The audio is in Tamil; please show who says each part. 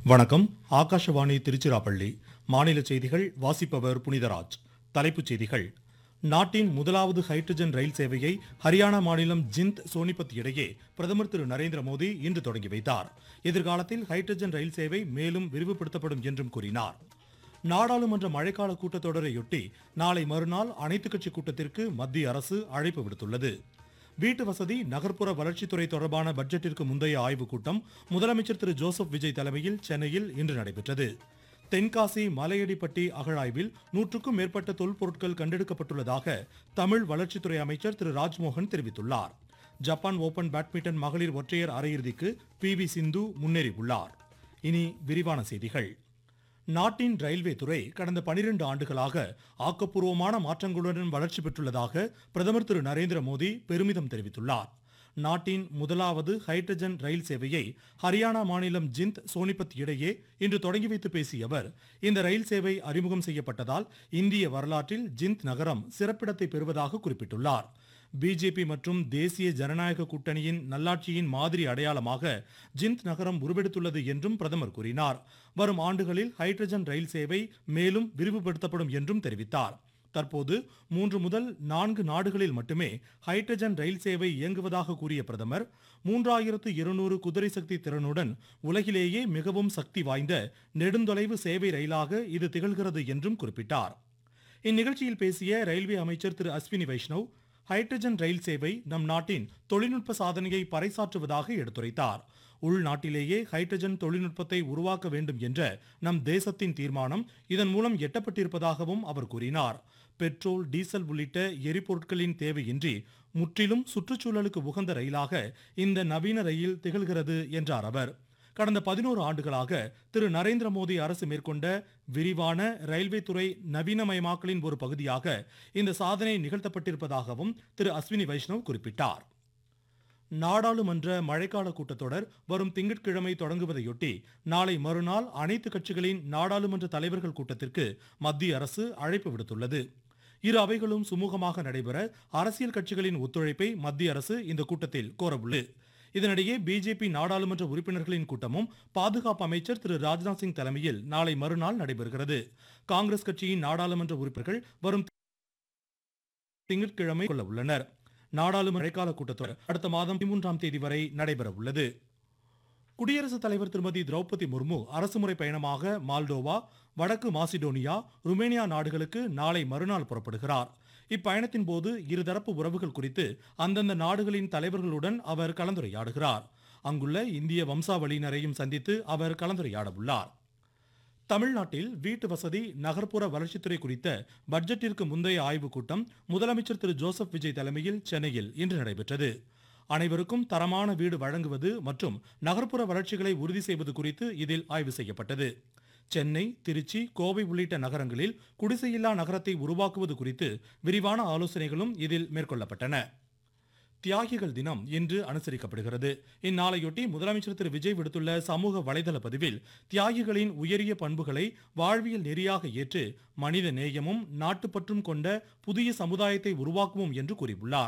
Speaker 1: வணக்கம் ஆகாஷவாணி திருச்சிராப்பள்ளி மாநில செய்திகள் வாசிப்பவர் புனிதராஜ் தலைப்புச் செய்திகள் நாட்டின் முதலாவது ஹைட்ரஜன் ரயில் சேவையை ஹரியானா மாநிலம் ஜிந்த் சோனிபத் இடையே பிரதமர் திரு நரேந்திர மோடி இன்று தொடங்கி வைத்தார் எதிர்காலத்தில் ஹைட்ரஜன் ரயில் சேவை மேலும் விரிவுபடுத்தப்படும் என்றும் கூறினார் நாடாளுமன்ற மழைக்கால கூட்டத்தொடரையொட்டி நாளை மறுநாள் அனைத்துக் கட்சி கூட்டத்திற்கு மத்திய அரசு அழைப்பு விடுத்துள்ளது வீட்டு வசதி நகர்ப்புற வளர்ச்சித்துறை தொடர்பான பட்ஜெட்டிற்கு முந்தைய ஆய்வுக் கூட்டம் முதலமைச்சர் திரு ஜோசப் விஜய் தலைமையில் சென்னையில் இன்று நடைபெற்றது தென்காசி மலையடிப்பட்டி அகழாய்வில் நூற்றுக்கும் மேற்பட்ட தொல்பொருட்கள் கண்டெடுக்கப்பட்டுள்ளதாக தமிழ் வளர்ச்சித்துறை அமைச்சர் திரு ராஜ்மோகன் தெரிவித்துள்ளார் ஜப்பான் ஓபன் பேட்மிண்டன் மகளிர் ஒற்றையர் அரையிறுதிக்கு பி வி சிந்து முன்னேறியுள்ளார் இனி விரிவான செய்திகள் நாட்டின் ரயில்வே துறை கடந்த 12 ஆண்டுகளாக ஆக்கப்பூர்வமான மாற்றங்களுடன் வளர்ச்சி பெற்றுள்ளதாக பிரதமர் திரு நரேந்திர மோடி பெருமிதம் தெரிவித்துள்ளார் நாட்டின் முதலாவது ஹைட்ரஜன் ரயில் சேவையை ஹரியானா மாநிலம் ஜிந்த் சோனிபத் இடையே இன்று தொடங்கி வைத்து பேசிய அவர் இந்த ரயில் சேவை அறிமுகம் செய்யப்பட்டதால் இந்திய வரலாற்றில் ஜிந்த் நகரம் சிறப்பிடத்தை பெறுவதாக குறிப்பிட்டுள்ளார் பிஜேபி மற்றும் தேசிய ஜனநாயக கூட்டணியின் நல்லாட்சியின் மாதிரி அடையாளமாக ஜிந்த் நகரம் உருவெடுத்துள்ளது என்றும் பிரதமர் கூறினார் வரும் ஆண்டுகளில் ஹைட்ரஜன் ரயில் சேவை மேலும் விரிவுபடுத்தப்படும் என்றும் தெரிவித்தார் தற்போது மூன்று முதல் நான்கு நாடுகளில் மட்டுமே ஹைட்ரஜன் ரயில் சேவை இயங்குவதாக கூறிய பிரதமர் மூன்றாயிரத்து இருநூறு குதிரை சக்தி திறனுடன் உலகிலேயே மிகவும் சக்தி வாய்ந்த நெடுந்தொலைவு சேவை ரயிலாக இது திகழ்கிறது என்றும் குறிப்பிட்டார் இந்நிகழ்ச்சியில் பேசிய ரயில்வே அமைச்சர் திரு அஸ்வினி வைஷ்ணவ் ஹைட்ரஜன் ரயில் சேவை நம் நாட்டின் தொழில்நுட்ப சாதனையை பறைசாற்றுவதாக எடுத்துரைத்தார் உள்நாட்டிலேயே ஹைட்ரஜன் தொழில்நுட்பத்தை உருவாக்க வேண்டும் என்ற நம் தேசத்தின் தீர்மானம் இதன் மூலம் எட்டப்பட்டிருப்பதாகவும் அவர் கூறினார் பெட்ரோல் டீசல் உள்ளிட்ட எரிபொருட்களின் தேவையின்றி முற்றிலும் சுற்றுச்சூழலுக்கு உகந்த ரயிலாக இந்த நவீன ரயில் திகழ்கிறது என்றார் அவர் கடந்த பதினோரு ஆண்டுகளாக திரு நரேந்திர மோடி அரசு மேற்கொண்ட விரிவான ரயில்வே துறை நவீனமயமாக்கலின் ஒரு பகுதியாக இந்த சாதனை நிகழ்த்தப்பட்டிருப்பதாகவும் திரு அஸ்வினி வைஷ்ணவ் குறிப்பிட்டார் நாடாளுமன்ற மழைக்கால கூட்டத்தொடர் வரும் திங்கட்கிழமை தொடங்குவதையொட்டி நாளை மறுநாள் அனைத்து கட்சிகளின் நாடாளுமன்ற தலைவர்கள் கூட்டத்திற்கு மத்திய அரசு அழைப்பு விடுத்துள்ளது இரு அவைகளும் சுமூகமாக நடைபெற அரசியல் கட்சிகளின் ஒத்துழைப்பை மத்திய அரசு இந்த கூட்டத்தில் கோரவுள்ளது இதனிடையே பிஜேபி நாடாளுமன்ற உறுப்பினர்களின் கூட்டமும் பாதுகாப்பு அமைச்சர் திரு ராஜ்நாத் சிங் தலைமையில் நாளை மறுநாள் நடைபெறுகிறது காங்கிரஸ் கட்சியின் நாடாளுமன்ற உறுப்பினர்கள் வரும் திங்கட்கிழமை கொள்ள உள்ளனர் நாடாளுமன்ற இடைக்கால கூட்டத்தொடர் அடுத்த மாதம் பதிமூன்றாம் தேதி வரை நடைபெற உள்ளது குடியரசுத் தலைவர் திருமதி திரௌபதி முர்மு அரசுமுறை பயணமாக மால்டோவா வடக்கு மாசிடோனியா ருமேனியா நாடுகளுக்கு நாளை மறுநாள் புறப்படுகிறார் இப்பயணத்தின் போது இருதரப்பு உறவுகள் குறித்து அந்தந்த நாடுகளின் தலைவர்களுடன் அவர் கலந்துரையாடுகிறார் அங்குள்ள இந்திய வம்சாவளியினரையும் சந்தித்து அவர் கலந்துரையாட உள்ளார் தமிழ்நாட்டில் வீட்டு வசதி நகர்ப்புற வளர்ச்சித்துறை குறித்த பட்ஜெட்டிற்கு முந்தைய ஆய்வுக் கூட்டம் முதலமைச்சர் திரு ஜோசப் விஜய் தலைமையில் சென்னையில் இன்று நடைபெற்றது அனைவருக்கும் தரமான வீடு வழங்குவது மற்றும் நகர்ப்புற வளர்ச்சிகளை உறுதி செய்வது குறித்து இதில் ஆய்வு செய்யப்பட்டது சென்னை திருச்சி கோவை உள்ளிட்ட நகரங்களில் குடிசையில்லா நகரத்தை உருவாக்குவது குறித்து விரிவான ஆலோசனைகளும் இதில் மேற்கொள்ளப்பட்டன தியாகிகள் தினம் இன்று அனுசரிக்கப்படுகிறது இந்நாளையொட்டி முதலமைச்சர் திரு விஜய் விடுத்துள்ள சமூக வலைதள பதிவில் தியாகிகளின் உயரிய பண்புகளை வாழ்வியல் நெறியாக ஏற்று மனித நேயமும் நாட்டுப்பற்றும் கொண்ட புதிய சமுதாயத்தை உருவாக்குவோம் என்று கூறியுள்ளார்